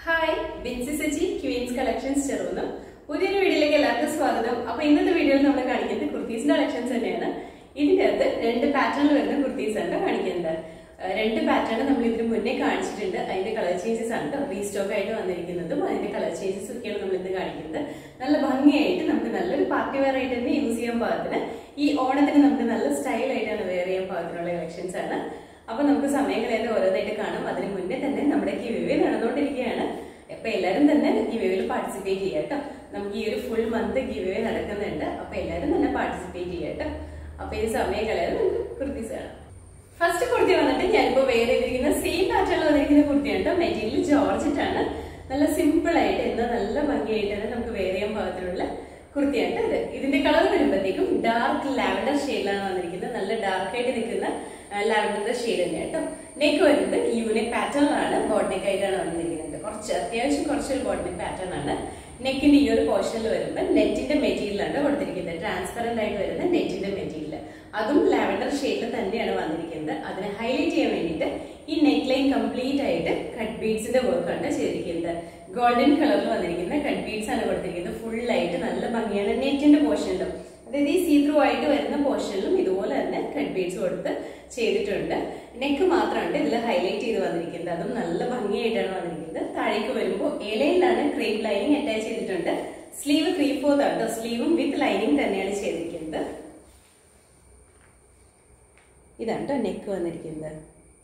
hi Binsy Saji Queens Collections ചെറുന്ന് പുതിയൊരു വീഡിയോയിലേക്ക് എല്ലാവർക്കും സ്വാഗതം അപ്പൊ ഇന്നത്തെ വീഡിയോയിൽ നമ്മൾ കാണിക്കുന്നത് കുർത്തീസിന്റെ കളക്ഷൻസ് തന്നെയാണ് ഇതിന്റെ അകത്ത് രണ്ട് പാറ്റേണിൽ വരുന്ന കുർത്തീസ് ആണ് കാണിക്കുന്നത് ഏഹ് രണ്ട് പാറ്റേൺ നമ്മൾ ഇതിന് മുന്നേ കാണിച്ചിട്ടുണ്ട് അതിന്റെ കളർ ചേഞ്ചസ് ആണ് കേട്ടോ റീസ്റ്റോക്ക് ആയിട്ട് വന്നിരിക്കുന്നതും അതിന്റെ കളർ ചേഞ്ചസ് ഒക്കെയാണ് നമ്മൾ ഇന്ന് കാണിക്കുന്നത് നല്ല ഭംഗിയായിട്ട് നമുക്ക് നല്ലൊരു പാർട്ടി വെയർ ആയിട്ട് തന്നെ യൂസ് ചെയ്യാൻ പാകത്തിന് ഈ ഓണത്തിന് നമുക്ക് നല്ല സ്റ്റൈൽ ആയിട്ടാണ് വെയർ ചെയ്യാൻ പാകത്തിനുള്ള കളക്ഷൻസ് ആണ് അപ്പൊ നമുക്ക് സമയങ്ങളായിട്ട് ഓരോന്നായിട്ട് കാണും അതിന് മുന്നേ തന്നെ നമ്മുടെ ഗിവേവേ നടന്നുകൊണ്ടിരിക്കുകയാണ് അപ്പൊ എല്ലാവരും തന്നെ ഗിവേവിൽ പാർട്ടിസിപ്പേറ്റ് ചെയ്യാം കേട്ടോ നമുക്ക് ഈ ഒരു ഫുൾ മന്ത് ഗിവേവേ നടക്കുന്നുണ്ട് അപ്പൊ എല്ലാവരും തന്നെ പാർട്ടിസിപ്പേറ്റ് ചെയ്യാം കേട്ടോ അപ്പൊ ഈ സമയം കളയാതെ നമുക്ക് കുർത്തീസ് കാണാം ഫസ്റ്റ് കുർത്തി വന്നിട്ട് ഞാനിപ്പോ വേറെ ചെയ്തിരിക്കുന്ന സെയിം പാറ്റേണിൽ വന്നിരിക്കുന്ന കുർത്തിയാണ് കേട്ടോ മെറ്റീരിയൽ ജോർജറ്റ് ആണ് നല്ല സിമ്പിൾ ആയിട്ട് എന്നാൽ നല്ല ഭംഗിയായിട്ട് തന്നെ നമുക്ക് വേറെ ചെയ്യാൻ പാകത്തിലുള്ള കുർത്തിയാണ് ഇത് ഇതിന്റെ കളർ വരുമ്പോഴത്തേക്കും ഡാർക്ക് ലാവൻഡർ ഷെയ്ഡിലാണ് വന്നിരിക്കുന്നത് നല്ല ഡാർക്ക് ആയിട്ട് നിൽക്കുന്ന ലാവൻഡർ ഷെയ്ഡ് തന്നെ കേട്ടോ നെക്ക് വരുന്നത് യൂണിക് പാറ്റേണിലാണ് ബോട്ട് നെക്ക് ആയിട്ടാണ് വന്നിരിക്കുന്നത് കുറച്ച് അത്യാവശ്യം കുറച്ചൊരു ബോട്ട് നെക്ക് പാറ്റേൺ ആണ് നെക്കിന്റെ ഈ ഒരു പോർഷനിൽ വരുമ്പോൾ നെറ്റിന്റെ മെറ്റീരിയലാണ് കൊടുത്തിരിക്കുന്നത് ട്രാൻസ്പെറന്റ് ആയിട്ട് വരുന്ന നെറ്റിന്റെ മെറ്റീരിയൽ അതും ലാവൻഡർ ഷെയ്ഡിൽ തന്നെയാണ് വന്നിരിക്കുന്നത് അതിനെ ഹൈലൈറ്റ് ചെയ്യാൻ വേണ്ടിയിട്ട് ഈ നെക്ക് ലൈൻ കംപ്ലീറ്റ് ആയിട്ട് കട്ട് ബീഡ്സിന്റെ വർക്കാണ് ചെയ്തിരിക്കുന്നത് ഗോൾഡൻ കളറിൽ വന്നിരിക്കുന്ന കട്ട് ബീഡ്സ് ആണ് കൊടുത്തിരിക്കുന്നത് ഫുൾ ആയിട്ട് നല്ല ഭംഗിയാണ് നെറ്റിന്റെ പോർഷനിലും അതായത് ഈ സീ ത്രൂ ആയിട്ട് വരുന്ന പോർഷനിലും ഇതുപോലെ തന്നെ കട്ട് ബീഡ്സ് കൊടുത്ത് ചെയ്തിട്ടുണ്ട് നെക്ക് മാത്രമാണ് ഇതിൽ ഹൈലൈറ്റ് ചെയ്ത് വന്നിരിക്കുന്നത് അതും നല്ല ഭംഗിയായിട്ടാണ് വന്നിരിക്കുന്നത് താഴേക്ക് വരുമ്പോൾ ഇലയിലാണ് ക്രീം ലൈനിങ് അറ്റാച്ച് ചെയ്തിട്ടുണ്ട് സ്ലീവ് ത്രീ ഫോർത്ത് ആണ് സ്ലീവും വിത്ത് ലൈനിങ് തന്നെയാണ് ചെയ്തിരിക്കുന്നത് ഇതാണ് ട്ടോ നെക്ക് വന്നിരിക്കുന്നത്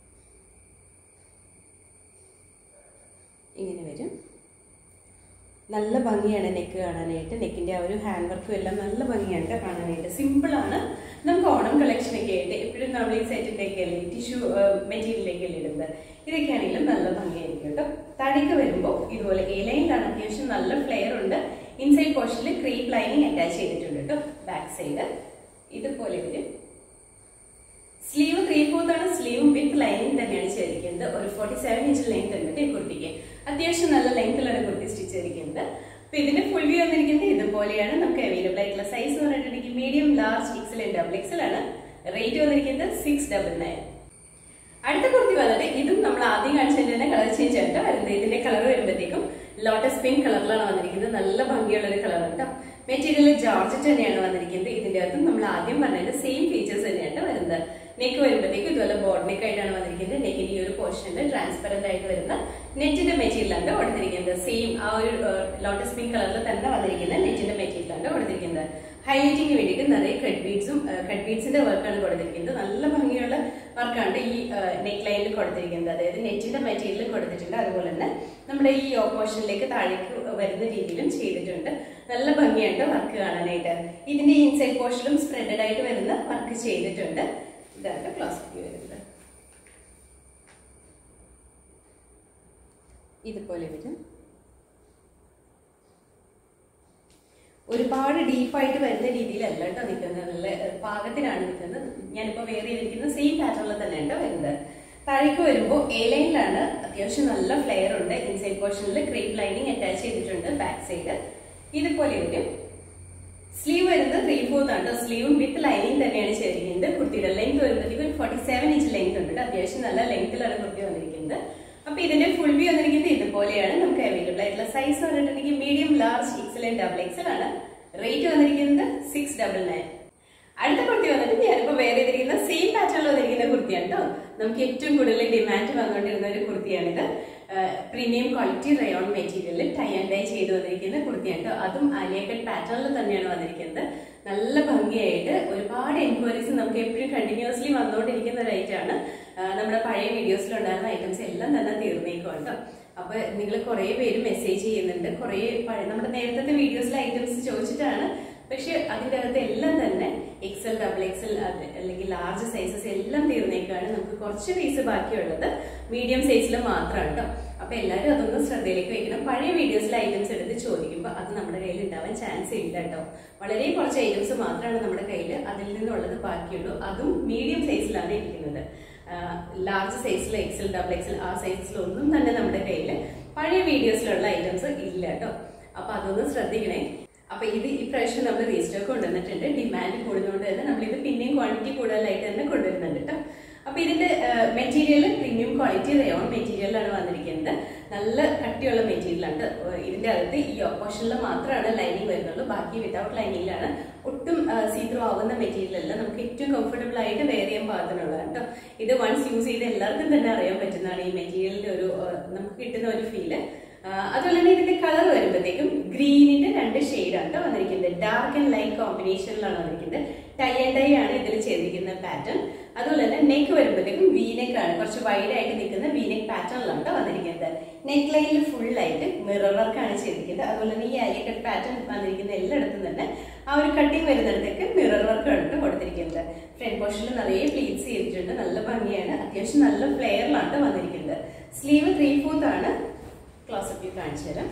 ഇങ്ങനെ വരും നല്ല ഭംഗിയാണ് നെക്ക് കാണാനായിട്ട് നെക്കിന്റെ ആ ഒരു ഹാൻഡ് വർക്കും എല്ലാം നല്ല ഭംഗിയാണ് ട്ടോ കാണാനായിട്ട് സിമ്പിൾ ആണ് നമുക്ക് ഓണം കളക്ഷൻ ഒക്കെ ആയിട്ട് എപ്പോഴും നമ്മൾ ഈ സെറ്റിലേക്ക് അല്ലേ ടിഷ്യൂ മെറ്റീരിയലിലേക്ക് അല്ലേ ഇടുന്നത് ഇതൊക്കെയാണെങ്കിലും നല്ല ഭംഗിയായിരിക്കും കേട്ടോ താഴേക്ക് വരുമ്പോൾ ഇതുപോലെ എ ലൈനിലാണ് അത്യാവശ്യം നല്ല ഫ്ലെയർ ഉണ്ട് ഇൻസൈഡ് പോർഷനിൽ ക്രീം ലൈനിങ് അറ്റാച്ച് ചെയ്തിട്ടുണ്ട് കേട്ടോ ബാക്ക് സൈഡ് ഇതുപോലെ വരും സ്ലീവ് ത്രീ ഫോർത്ത് ആണ് സ്ലീവും വിത്ത് ലൈനിങ് തന്നെയാണ് ചെയ്തിരിക്കുന്നത് ഒരു ഫോർട്ടി സെവൻ ഇഞ്ച് ലെങ്ത് ഉണ്ട് ഈ കുർത്തിക്ക് അത്യാവശ്യം നല്ല ലെങ്ത്തിലാണ് കുർത്തി സ്റ്റിച്ച് ചെയ്തിരിക്കുന്നത് അപ്പൊ ഇതിന്റെ ഫുൾ വ്യൂ വന്നിരിക്കുന്നത് ഇതുപോലെയാണ് നമുക്ക് അവൈലബിൾ ആയിട്ടുള്ള സൈസ് എന്ന് പറഞ്ഞിട്ടുണ്ടെങ്കിൽ medium large XL double XL ആണ് റേറ്റ് വന്നിരിക്കുന്നത് സിക്സ് ഡബിൾ നയൻ അടുത്ത കുർത്തി വന്നിട്ട് ഇതും നമ്മൾ ആദ്യം കാണിച്ചതിന്റെ തന്നെ കളർ ചേഞ്ച് ആയിട്ട് വരുന്നത് ഇതിന്റെ കളർ വരുമ്പോഴത്തേക്കും ലോട്ടസ് പിങ്ക് കളറിലാണ് വന്നിരിക്കുന്നത് നല്ല ഭംഗിയുള്ള ഒരു കളർ കേട്ടോ മെറ്റീരിയൽ ജോർജറ്റ് തന്നെയാണ് വന്നിരിക്കുന്നത് ഇതിന്റെ അകത്തും നമ്മൾ ആദ്യം പറഞ്ഞതിന്റെ സെയിം ഫീച്ചേഴ്സ് തന്നെയാണ് വരുന്നത് നെക്ക് വരുമ്പോഴത്തേക്കും ഇതുപോലെ ബോർഡ് നെക്ക് ആയിട്ടാണ് വന്നിരിക്കുന്നത് നെക്കിന്റെ ഈ ഒരു പോർഷനിൽ ട്രാൻസ്പെറന്റ് ആയിട്ട് വരുന്ന നെറ്റിന്റെ മെറ്റീരിയലാണ് കൊടുത്തിരിക്കുന്നത് സെയിം ആ ഒരു ലോട്ടസ് പിങ്ക് കളറിൽ തന്നെ വന്നിരിക്കുന്ന നെറ്റിന്റെ മെറ്റീരിയലാണ് കൊടുത്തിരിക്കുന്നത് ഹൈലൈറ്റിംഗ് വേണ്ടിയിട്ട് നിറയെ കട്ട് ബീഡ്സും കട്ട് ബീഡ്സിന്റെ വർക്കാണ് കൊടുത്തിരിക്കുന്നത് നല്ല ഭംഗിയുള്ള വർക്കാണ് ഈ നെക്ക് ലൈനിൽ കൊടുത്തിരിക്കുന്നത് അതായത് നെറ്റിന്റെ മെറ്റീരിയൽ കൊടുത്തിട്ടുണ്ട് അതുപോലെ തന്നെ നമ്മുടെ ഈ പോർഷനിലേക്ക് താഴേക്ക് വരുന്ന രീതിയിലും ചെയ്തിട്ടുണ്ട് നല്ല ഭംഗിയുണ്ട് വർക്ക് കാണാനായിട്ട് ഇതിന്റെ ഇൻസൈഡ് പോർഷനിലും സ്പ്രെഡഡ് ആയിട്ട് വരുന്ന വർക്ക് ചെയ്തിട്ടുണ്ട് ഇതാണ് ക്ലോസ് വരുന്നത് ഇതുപോലെ വരും ഒരുപാട് ഡീപ്പായിട്ട് വരുന്ന രീതിയിലല്ല കേട്ടോ നിൽക്കുന്നത് നല്ല പാകത്തിനാണ് നിൽക്കുന്നത് ഞാനിപ്പോൾ വേറെ ചെയ്തിരിക്കുന്ന സെയിം പാറ്റേണിൽ തന്നെ കേട്ടോ വരുന്നത് താഴേക്ക് വരുമ്പോൾ എ ലൈനിലാണ് അത്യാവശ്യം നല്ല ഫ്ലെയർ ഉണ്ട് ഇൻസൈഡ് പോർഷനിൽ ക്രീം ലൈനിങ് അറ്റാച്ച് ചെയ്തിട്ടുണ്ട് ബാക്ക് സൈഡ് ഇതുപോലെ വരും സ്ലീവ് വരുന്നത് ത്രീ ഫോർത്ത് ആണ് സ്ലീവും വിത്ത് ലൈനിങ് തന്നെയാണ് ചെയ്തിരിക്കുന്നത് കുർത്തിയുടെ ലെങ്ത് വരുമ്പോഴത്തേക്കും ഒരു ഫോർട്ടി സെവൻ ഇഞ്ച് ലെങ്ത് ഉണ്ട് അത്യാവശ്യം നല്ല ലെങ്ത്തിലാണ് കുർത്തി വന്നിരിക്കുന്നത് അപ്പൊ ഇതിന്റെ ഫുൾ വ്യൂ വന്നിരിക്കുന്നത് ഇതുപോലെയാണ് നമുക്ക് അവൈലബിൾ ആയിട്ടുള്ള സൈസ് പറഞ്ഞിട്ടുണ്ടെങ്കിൽ medium large XL and double XL ആണ് റേറ്റ് വന്നിരിക്കുന്നത് സിക്സ് ഡബിൾ നയൻ അടുത്ത കുർത്തി വന്നിട്ട് ഞാനിപ്പോ വേറെ ചെയ്തിരിക്കുന്ന സെയിം പാറ്റേണിൽ വന്നിരിക്കുന്ന കുർത്തിയാണ് കേട്ടോ നമുക്ക് ഏറ്റവും കൂടുതൽ ഡിമാൻഡ് വന്നുകൊണ്ടിരുന്ന ഒരു കുർത്തിയാണിത് പ്രീമിയം ക്വാളിറ്റി റയോൺ മെറ്റീരിയലിൽ ടൈ ആൻഡ് ഡൈ ചെയ്ത് വന്നിരിക്കുന്ന കുർത്തിയാണ് കേട്ടോ അതും ആലിയക്കട്ട് പാറ്റേണിൽ തന്നെയാണ് വന്നിരിക്കുന്നത് നല്ല ഭംഗിയായിട്ട് ഒരുപാട് എൻക്വയറീസ് നമുക്ക് എപ്പോഴും കണ്ടിന്യൂസ്ലി വന്നുകൊണ്ടിരിക്കുന്ന ഒരു ഐറ്റാണ് നമ്മുടെ പഴയ വീഡിയോസിലുണ്ടായിരുന്ന ഐറ്റംസ് എല്ലാം തന്നെ തീർന്നേക്കും കേട്ടോ അപ്പൊ നിങ്ങൾ കുറെ പേര് മെസ്സേജ് ചെയ്യുന്നുണ്ട് കുറെ പഴയ നമ്മുടെ നേരത്തെ വീഡിയോസിലെ ഐറ്റംസ് ചോദിച്ചിട്ടാണ് പക്ഷെ അതിൻ്റെ അകത്ത് എല്ലാം തന്നെ എക്സൽ ഡബിൾ എക്സൽ അല്ലെങ്കിൽ ലാർജ് സൈസസ് എല്ലാം തീർന്നേക്കാണ് നമുക്ക് കുറച്ച് പീസ് ബാക്കിയുള്ളത് മീഡിയം സൈസിൽ മാത്രമാണ് കേട്ടോ അപ്പൊ എല്ലാവരും അതൊന്ന് ശ്രദ്ധയിലേക്ക് വെക്കണം പഴയ വീഡിയോസിലെ ഐറ്റംസ് എടുത്ത് ചോദിക്കുമ്പോൾ അത് നമ്മുടെ കയ്യിൽ ഉണ്ടാവാൻ ചാൻസ് ഇല്ല കേട്ടോ വളരെ കുറച്ച് ഐറ്റംസ് മാത്രമാണ് നമ്മുടെ കയ്യിൽ അതിൽ നിന്നുള്ളത് ബാക്കിയുള്ളൂ അതും മീഡിയം സൈസിലാണ് ഇരിക്കുന്നത് ലാർജ് സൈസിൽ എക്സൽ ഡബിൾ എക്സൽ ആ സൈസിലൊന്നും തന്നെ നമ്മുടെ കയ്യിൽ പഴയ വീഡിയോസിലുള്ള ഐറ്റംസ് ഇല്ല കേട്ടോ അപ്പൊ അതൊന്ന് ശ്രദ്ധിക്കണേ അപ്പൊ ഇത് ഈ പ്രാവശ്യം നമ്മൾ റീസ്റ്റോക്ക് കൊണ്ടുവന്നിട്ടുണ്ട് ഡിമാൻഡ് കൂടുന്നതുകൊണ്ട് തന്നെ നമ്മൾ ഇത് പിന്നെയും ക്വാണ്ടിറ്റി കൂടുതലായിട്ട് തന്നെ കൊണ്ടുവരുന്നുണ്ട് കേട്ടോ അപ്പൊ ഇതിന്റെ മെറ്റീരിയൽ പ്രീമിയം ക്വാളിറ്റി റയോൺ മെറ്റീരിയലാണ് വന്നിരിക്കുന്നത് നല്ല കട്ടിയുള്ള മെറ്റീരിയൽ ആണ് ഇതിന്റെ അകത്ത് ഈ ഓപ്പോഷനിൽ മാത്രമാണ് ലൈനിങ് വരുന്നുള്ളൂ ബാക്കി വിതൗട്ട് ലൈനിങ്ങിലാണ് ഒട്ടും സീത്രോ ആവുന്ന മെറ്റീരിയൽ അല്ല നമുക്ക് ഏറ്റവും കംഫർട്ടബിൾ ആയിട്ട് വെയർ ചെയ്യാൻ പാകത്തിനുള്ളതാണ് കേട്ടോ ഇത് വൺസ് യൂസ് ചെയ്ത് എല്ലാവർക്കും തന്നെ അറിയാൻ പറ്റുന്നതാണ് ഈ മെറ്റീരിയലിന്റെ ഒരു ആ, നമുക്ക് കിട്ടുന്ന ഒരു ഫീല് അതുപോലെ തന്നെ ഇതിന്റെ കളർ വരുമ്പോഴത്തേക്കും ഗ്രീനിന്റെ രണ്ട് ഷെയ്ഡാണ് കേട്ടോ വന്നിരിക്കുന്നത് ഡാർക്ക് ആൻഡ് ലൈറ്റ് കോമ്പിനേഷനിലാണ് വന്നിരിക്കുന്നത് ടൈ ആൻഡ് ഡൈ ആണ് ഇതിൽ ചെയ്തിരിക്കുന്ന പാറ്റേൺ അതുപോലെ തന്നെ നെക്ക് വരുമ്പോഴത്തേക്കും വീനെക്ക് ആണ് കുറച്ച് വൈഡ് ആയിട്ട് നിൽക്കുന്ന വീനെക്ക് പാറ്റേണിലാണ് കേട്ടോ വന്നിരിക്കുന്നത് നെക്ക് ലൈനിൽ ഫുൾ ആയിട്ട് മിറർ വർക്ക് ആണ് ചെയ്തിരിക്കുന്നത് അതുപോലെ തന്നെ ഈ അലിക്കട്ട് പാറ്റേൺ വന്നിരിക്കുന്ന എല്ലായിടത്തും തന്നെ ആ ഒരു കട്ടിങ് വരുന്നിടത്തേക്ക് മിറർ വർക്ക് ആണ് കേട്ടോ കൊടുത്തിരിക്കുന്നത് ഫ്രണ്ട് പോർഷനിൽ നിറയെ പ്ലീറ്റ്സ് ചെയ്തിട്ടുണ്ട് നല്ല ഭംഗിയാണ് അത്യാവശ്യം നല്ല ഫ്ലെയറിലാണ് കേട്ടോ വന്നിരിക്കുന്നത് സ്ലീവ് ത്രീ ഫോർത്ത് ആണ് ക്ലോസപ്പ് വ്യൂ കാണിച്ചു തരാം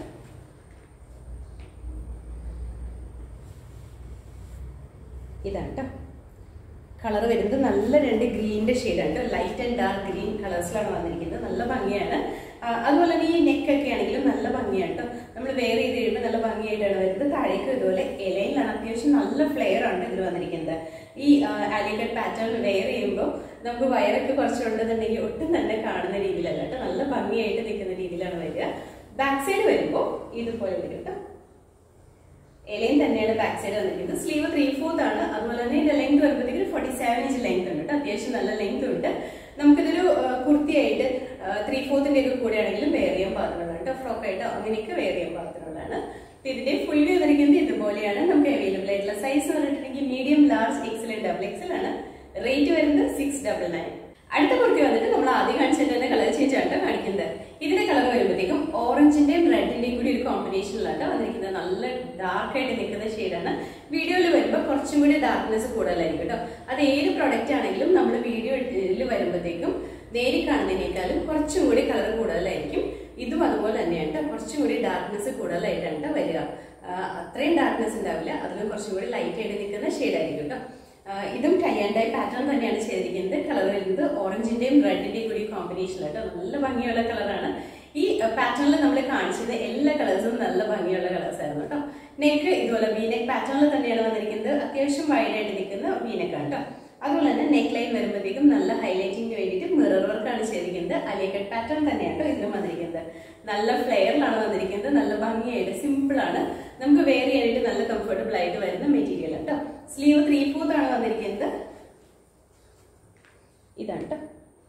ഇതാണ് കേട്ടോ കളർ വരുന്നത് നല്ല രണ്ട് ഗ്രീനിന്റെ ഷെയ്ഡാണ് കേട്ടോ ലൈറ്റ് ആൻഡ് ഡാർക്ക് ഗ്രീൻ കളേഴ്സിലാണ് വന്നിരിക്കുന്നത് നല്ല ഭംഗിയാണ് ആ, അതുപോലെ തന്നെ ഈ നെക്ക് ഒക്കെ ആണെങ്കിലും നല്ല ഭംഗിയാണ് കേട്ടോ നമ്മൾ വെയർ ചെയ്ത് കഴിയുമ്പോൾ നല്ല ഭംഗിയായിട്ടാണ് വരുന്നത് താഴേക്ക് ഇതുപോലെ ഇലയിലാണ് അത്യാവശ്യം നല്ല ഫ്ലെയർ ആണ് ഇതിൽ വന്നിരിക്കുന്നത് ഈ ആലിക്കട്ട് പാറ്റേൺ വെയർ ചെയ്യുമ്പോൾ നമുക്ക് വയറൊക്കെ കുറച്ചുണ്ടെന്നുണ്ടെങ്കിൽ ഒട്ടും തന്നെ കാണുന്ന രീതിയിലല്ല കേട്ടോ നല്ല ഭംഗിയായിട്ട് നിൽക്കുന്ന രീതിയിലാണ് വരിക ബാക്ക് സൈഡ് വരുമ്പോൾ ഇതുപോലെ വരും കേട്ടോ എലയും തന്നെയാണ് ബാക്ക് സൈഡ് വന്നിരിക്കുന്നത് സ്ലീവ് ത്രീ ഫോർത്ത് ആണ് അതുപോലെ തന്നെ ഇതിന്റെ ലെങ്ത് വരുമ്പോഴത്തേക്കും ഫോർട്ടി സെവൻ ഇഞ്ച് ലെങ്ത് ഉണ്ട് കേട്ടോ അത്യാവശ്യം നല്ല ലെങ്ത് ഉണ്ട് നമുക്കിതൊരു ആ, കുർത്തിയായിട്ട് ത്രീ ഫോർത്തിന്റെ ഒക്കെ കൂടെയാണെങ്കിലും വെയർ ചെയ്യാൻ പാകത്തിനുള്ളതാണ് കേട്ടോ ഫ്രോക്ക് ആയിട്ടോ അങ്ങനെയൊക്കെ വെയർ ചെയ്യാൻ പാകത്തിനുള്ളതാണ് അപ്പൊ ഇതിന്റെ ഫുൾ വ്യൂ വന്നിരിക്കുന്നത് ഇതുപോലെയാണ് നമുക്ക് അവൈലബിൾ ആയിട്ടുള്ള സൈസ് പറഞ്ഞിട്ടുണ്ടെങ്കിൽ medium large XL double XL ആണ് റേറ്റ് വരുന്നത് സിക്സ് ഡബിൾ നയൻ അടുത്ത കുർത്തി വന്നിട്ട് നമ്മൾ ആദ്യം കാണിച്ചിട്ട് തന്നെ കളർ ചേഞ്ച് ആണ് കാണിക്കുന്നത് ഇതിന്റെ കളർ വരുമ്പോഴത്തേക്കും ഓറഞ്ചിന്റെയും റെഡിന്റെയും കൂടി ഒരു കോമ്പിനേഷനിലാണ് വന്നിരിക്കുന്നത് നല്ല ഡാർക്ക് ആയിട്ട് നിൽക്കുന്ന ഷെയ്ഡാണ് വീഡിയോയിൽ വരുമ്പോൾ കുറച്ചും കൂടി ഡാർക്ക്നെസ് കൂടുതലായിരിക്കും കേട്ടോ അത് ഏത് പ്രൊഡക്റ്റ് ആണെങ്കിലും നമ്മൾ വീഡിയോയിൽ വരുമ്പോഴത്തേക്കും നേരിൽ കാണുന്നതിനേക്കാളും കുറച്ചും കൂടി കളർ കൂടുതലായിരിക്കും ഇതും അതുപോലെ തന്നെയാണ് കേട്ടോ കുറച്ചും കൂടി ഡാർക്ക്നെസ് കൂടുതലായിട്ടാണ് കേട്ടോ വരിക ആ, അത്രയും ഡാർക്ക്നെസ് ഉണ്ടാവില്ല അതിലും കുറച്ചും കൂടി ലൈറ്റ് ആയിട്ട് നിൽക്കുന്ന ഷെയ്ഡായിരിക്കും കേട്ടോ ആ, ഇതും ടൈ ആൻഡ് ഡൈ പാറ്റേൺ തന്നെയാണ് ചെയ്തിരിക്കുന്നത് കളർ വരുന്നത് ഓറഞ്ചിന്റെയും റെഡിന്റെയും കൂടി കോമ്പിനേഷൻ കേട്ടോ നല്ല ഭംഗിയുള്ള കളറാണ് ഈ പാറ്റേണിൽ നമ്മൾ കാണിച്ചത് എല്ലാ കളേഴ്സും നല്ല ഭംഗിയുള്ള കളേഴ്സ് ആയിരുന്നു കേട്ടോ നെക്ക് ഇതുപോലെ വീനെക്ക് പാറ്റേണിൽ തന്നെയാണ് വന്നിരിക്കുന്നത് അത്യാവശ്യം വൈഡ് ആയിട്ട് നിൽക്കുന്ന വീനെക്കാണ് കേട്ടോ അതുപോലെ തന്നെ നെക്ക് ലൈൻ വരുമ്പോഴത്തേക്കും നല്ല ഹൈലൈറ്റിംഗിന് വേണ്ടിയിട്ട് മിറർ വർക്കാണ് ചെയ്തിരിക്കുന്നത് അലിയക്കട്ട് പാറ്റേൺ തന്നെയാണ് കേട്ടോ ഇതിലും വന്നിരിക്കുന്നത് നല്ല ഫ്ലെയറിലാണ് വന്നിരിക്കുന്നത് നല്ല ഭംഗിയായിട്ട് സിമ്പിൾ ആണ് നമുക്ക് വെയർ ചെയ്യാനായിട്ട് നല്ല കംഫർട്ടബിൾ ആയിട്ട് വരുന്ന മെറ്റീരിയൽ കേട്ടോ സ്ലീവ് ത്രീ ഫോർത്ത് ആണ് വന്നിരിക്കുന്നത് ഇതാണ് കേട്ടോ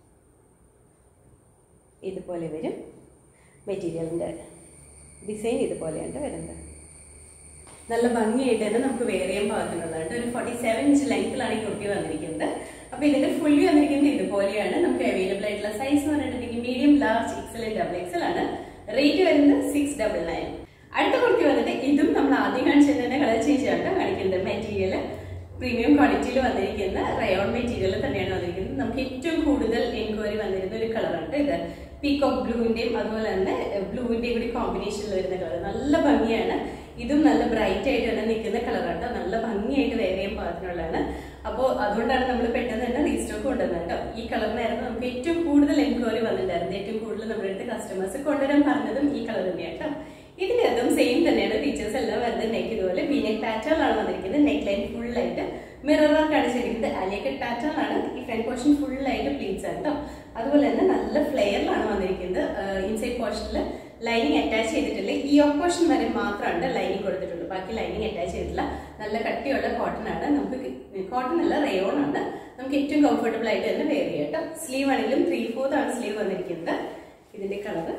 ഇതുപോലെ വരും മെറ്റീരിയലിന്റെ ഡിസൈൻ ഇതുപോലെയാണ് വരുന്നത് നല്ല ഭംഗിയായിട്ട് തന്നെ നമുക്ക് വെയർ ചെയ്യാൻ പാകത്തിനുള്ളതാണ് ഒരു ഫോർട്ടി സെവൻ ഇഞ്ച് ലെങ്ത്തിലാണ് ഈ കുർത്തി വന്നിരിക്കുന്നത് അപ്പൊ ഇതിന്റെ ഫുൾ വന്നിരിക്കുന്നത് ഇതുപോലെയാണ് നമുക്ക് അവൈലബിൾ ആയിട്ടുള്ള സൈസ് എന്ന് പറഞ്ഞിട്ടുണ്ടെങ്കിൽ medium large XL double XL ആണ് റേറ്റ് വരുന്നത് സിക്സ് ഡബിൾ നയൻ അടുത്ത കുർത്തി വന്നിട്ട് ഇതും നമ്മൾ ആദ്യം കാണിച്ചത് തന്നെ കളർ ചേഞ്ച് ആണ് കാണിക്കുന്നത് മെറ്റീരിയൽ പ്രീമിയം ക്വാളിറ്റിയിൽ വന്നിരിക്കുന്ന റയോൺ മെറ്റീരിയൽ തന്നെയാണ് വന്നിരിക്കുന്നത് നമുക്ക് ഏറ്റവും കൂടുതൽ എൻക്വയറി വന്നിരുന്ന ഒരു കളറാണ് ഇത് പീകോക്ക് ബ്ലൂവിന്റെയും അതുപോലെ തന്നെ ബ്ലൂവിന്റെയും കൂടി കോമ്പിനേഷനിൽ വരുന്ന കളർ നല്ല ഭംഗിയാണ് ഇതും നല്ല ബ്രൈറ്റ് ആയിട്ട് തന്നെ നിൽക്കുന്ന കളറാണ് നല്ല ഭംഗിയായിട്ട് വെയർ ചെയ്യാൻ പാകത്തിനുള്ളതാണ് അപ്പോൾ അതുകൊണ്ടാണ് നമ്മൾ പെട്ടെന്ന് തന്നെ റീസ്റ്റോക്ക് കൊണ്ടുവന്നത് കേട്ടോ ഈ കളറിനായിരുന്നു നമുക്ക് ഏറ്റവും കൂടുതൽ എൻക്വയറി വന്നിട്ടുണ്ടായിരുന്നത് ഏറ്റവും കൂടുതൽ നമ്മുടെ അടുത്ത് കസ്റ്റമേഴ്സ് കൊണ്ടുവരാൻ പറഞ്ഞതും ഈ കളർ തന്നെയാണ് കേട്ടോ ഇതിനകത്തും സെയിം തന്നെയാണ് ഫീച്ചേഴ്സ് എല്ലാം വരുന്നത് നെക്ക് ഇതുപോലെ ബി നെക്ക് പാറ്റേൺ ആണ് വന്നിരിക്കുന്നത് നെക്ക് ലൈൻ ഫുൾ ആയിട്ട് മിറർ വർക്ക് അടിച്ചിരിക്കുന്നത് അലിയക്കട്ട് പാറ്റേൺ ആണ് ഈ ഫ്രണ്ട് പോർഷൻ ഫുൾ ആയിട്ട് പ്ലീറ്റ്സ് ആണ് കേട്ടോ അതുപോലെ തന്നെ നല്ല ഫ്ലെയറിലാണ് വന്നിരിക്കുന്നത് ഇൻസൈഡ് പോർഷനിൽ ലൈനിങ് അറ്റാച്ച് ചെയ്തിട്ടില്ല ഈ ഓപ്പോഷൻ വരെ മാത്രമാണ് ലൈനിങ് കൊടുത്തിട്ടുള്ളൂ ബാക്കി ലൈനിങ് അറ്റാച്ച് ചെയ്തിട്ടില്ല നല്ല കട്ടിയുള്ള കോട്ടൺ ആണ് നമുക്ക് കോട്ടൺ അല്ല റയോൺ ആണ് നമുക്ക് ഏറ്റവും കംഫർട്ടബിൾ ആയിട്ട് തന്നെ വെയർ ചെയ്യാം കേട്ടോ സ്ലീവ് ആണെങ്കിലും ത്രീ ഫോർത്ത് ആണ് സ്ലീവ് വന്നിരിക്കുന്നത് ഇതിന്റെ കളറ്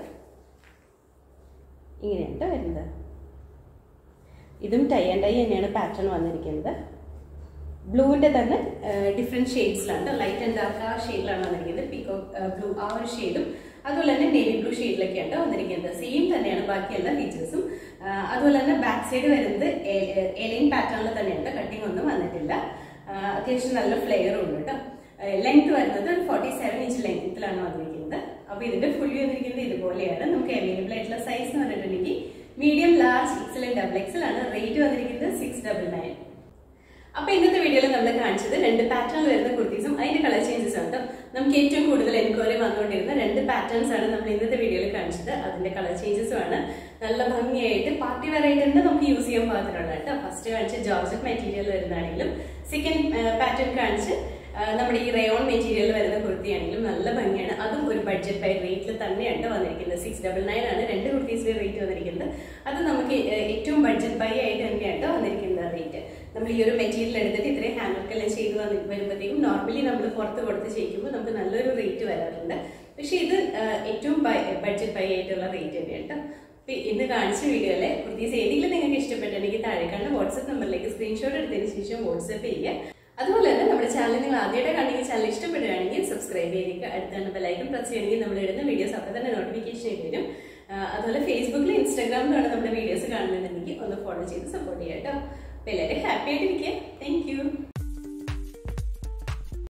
ഇങ്ങനെയാണ് വരുന്നത് ഇതും ടൈ ആൻഡ് ടൈ തന്നെയാണ് പാറ്റേൺ വന്നിരിക്കുന്നത് ബ്ലൂവിന്റെ തന്നെ ഡിഫറെന്റ് ഷെയ്ഡ്സിലാണ് ലൈറ്റ് ആൻഡ് ഡാർക്ക് ആ ഷെയ്ഡിലാണ് വന്നിരിക്കുന്നത് പിക്കോ ബ്ലൂ ആ ഒരു ഷെയ്ഡും അതുപോലെ തന്നെ നേവി ബ്ലൂ ഷെയ്ഡിലൊക്കെയാണ് വന്നിരിക്കുന്നത് സെയിം തന്നെയാണ് ബാക്കി എല്ലാ ഫീച്ചേഴ്സും അതുപോലെ തന്നെ ബാക്ക് സൈഡ് വരുന്നത് എലൈൻ പാറ്റേണിൽ തന്നെയുണ്ട് കട്ടിംഗ് ഒന്നും വന്നിട്ടില്ല ആ, അത്യാവശ്യം നല്ല ഫ്ലെയറും ഉണ്ട് കേട്ടോ ലെങ്ത് വരുന്നത് ഫോർട്ടി സെവൻ ഇഞ്ച് ലെങ്ത്തിലാണ് വന്നിരിക്കുന്നത് അപ്പൊ ഇതിന്റെ ഫുൾ വന്നിരിക്കുന്നത് ഇതുപോലെയാണ് നമുക്ക് അവൈലബിൾ ആയിട്ടുള്ള സൈസ് എന്ന് പറഞ്ഞിട്ടുണ്ടെങ്കിൽ medium large XL double XL ആണ് റേറ്റ് വന്നിരിക്കുന്നത് സിക്സ് ഡബിൾ നയൻ അപ്പൊ ഇന്നത്തെ വീഡിയോയിൽ നമ്മൾ കാണിച്ചത് രണ്ട് പാറ്റേൺ വരുന്ന കുർത്തീസും അതിന്റെ കളർ ചേഞ്ചസ് ഉണ്ട് നമുക്ക് ഏറ്റവും കൂടുതൽ എൻക്വയറി വന്നുകൊണ്ടിരുന്ന രണ്ട് പാറ്റേൺസ് ആണ് നമ്മൾ ഇന്നത്തെ വീഡിയോയിൽ കാണിച്ചത് അതിന്റെ കളർ ചേഞ്ചസും ആണ് നല്ല ഭംഗിയായിട്ട് പാർട്ടി വെയർ ആയിട്ട് തന്നെ നമുക്ക് യൂസ് ചെയ്യാൻ പാകത്തിനുള്ള കേട്ടോ ഫസ്റ്റ് കാണിച്ച ജോർജറ്റ് മെറ്റീരിയൽ വരുന്നതാണെങ്കിലും സെക്കൻഡ് പാറ്റേൺ കാണിച്ച് ആ, നമ്മുടെ ഈ റയോൺ മെറ്റീരിയൽ വരുന്ന കുർത്തിയാണെങ്കിലും നല്ല ഭംഗിയാണ് അതും ഒരു ബഡ്ജറ്റ് ബൈ റേറ്റിൽ തന്നെയാണ് വന്നിരിക്കുന്നത് സിക്സ് ഡബിൾ നയൻ ആണ് രണ്ട് കുർത്തീസിന്റെ റേറ്റ് വന്നിരിക്കുന്നത് അത് നമുക്ക് ഏ, ഏറ്റവും ബഡ്ജറ്റ് ബൈ ആയിട്ട് തന്നെയാണ് വന്നിരിക്കുന്നത് റേറ്റ് നമ്മൾ ഈ ഒരു മെറ്റീരിയൽ എടുത്തിട്ട് ഇത്രയും ഹാൻഡ് വർക്ക് എല്ലാം ചെയ്ത് വന്ന് വരുമ്പോഴത്തേക്കും നോർമലി നമ്മൾ പുറത്ത് കൊടുത്ത് ചെയ്യിക്കുമ്പോൾ നമുക്ക് നല്ലൊരു റേറ്റ് വരാറുണ്ട് പക്ഷേ ഇത് ആ, ഏറ്റവും ബഡ്ജറ്റ് ബൈ ആയിട്ടുള്ള റേറ്റ് തന്നെയാണ് കേട്ടോ അപ്പൊ ഇന്ന് കാണിച്ച വീഡിയോയിലെ കുർത്തീസ് ഏതെങ്കിലും നിങ്ങൾക്ക് ഇഷ്ടപ്പെട്ടിട്ടുണ്ടെങ്കിൽ താഴെ കാണുന്ന വാട്സ്ആപ്പ് നമ്പറിലേക്ക് സ്ക്രീൻഷോട്ട് എടുത്തതിന് ശേഷം വാട്സ്ആപ്പ് ചെയ്യുക അതുപോലെ തന്നെ നമ്മുടെ ചാനൽ നിങ്ങൾ ആദ്യമായിട്ട് കണ്ടെങ്കിൽ ചാനൽ ഇഷ്ടപ്പെടുകയാണെങ്കിൽ സബ്സ്ക്രൈബ് ചെയ്തേക്കുക അടുത്താണ് ബെലൈക്കൺ പ്രസ് ചെയ്യണമെങ്കിൽ നമ്മൾ ഇടുന്ന വീഡിയോസ് അപ്പോൾ തന്നെ നോട്ടിഫിക്കേഷൻ ആയിട്ട് വരും ആ, അതുപോലെ ഫേസ്ബുക്കിലും ഇൻസ്റ്റാഗ്രാമിലാണ് നമ്മുടെ വീഡിയോസ് കാണുന്നുണ്ടെങ്കിൽ ഒന്ന് ഫോളോ ചെയ്ത് സപ്പോർട്ട് ചെയ്യാം കേട്ടോ അപ്പോൾ എല്ലാവരും ഹാപ്പി ആയിട്ടിരിക്കുക താങ്ക് യു